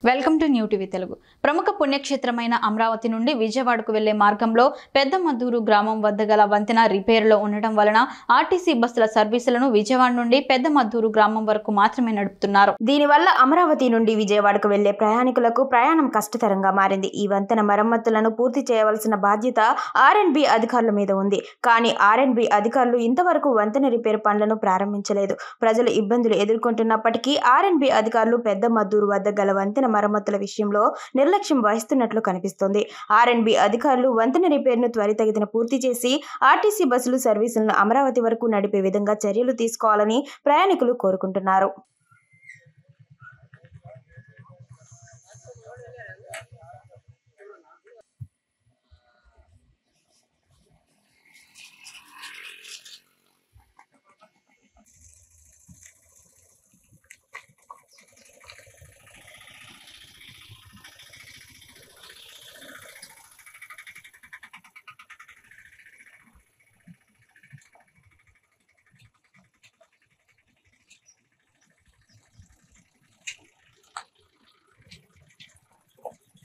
welcome to new TV Telugu ప్రముఖ పుణ్యక్షేత్రమైన అమరావతి నుండి విజయవాడకు వెళ్లే మార్గంలో పెద్ద మద్దూరు గ్రామం వద్ద గల వంతెన రిపేర్లో ఉండడం వలన ఆర్టీసీ బస్సుల సర్వీసులను విజయవాడ నుండి పెద్ద మద్దూరు గ్రామం వరకు మాత్రమే నడుపుతున్నారు దీనివల్ల అమరావతి నుండి విజయవాడకు వెళ్లే ప్రయాణికులకు ప్రయాణం కష్టతరంగా మారింది ఈ వంతెన మరమ్మతులను పూర్తి చేయవలసిన బాధ్యత ఆర్ఎండ్బి అధికారుల మీద ఉంది కానీ ఆర్ఎండ్బి అధికారులు ఇంతవరకు వంతెన రిపేర్ పనులను ప్రారంభించలేదు ప్రజలు ఇబ్బందులు ఎదుర్కొంటున్నప్పటికీ ఆర్ఎండ్బి అధికారులు పెద్ద మద్దూరు వద్ద గల వంతెన మరమ్మతుల విషయంలో నిర్లక్ష్యం వహిస్తున్నట్లు కనిపిస్తోంది ఆర్ఎండ్బి అధికారులు వంతెన రిపేర్ను త్వరితగతిన పూర్తి చేసి ఆర్టీసీ బస్సులు సర్వీసులను అమరావతి వరకు నడిపే విధంగా చర్యలు తీసుకోవాలని ప్రయాణికులు కోరుకుంటున్నారు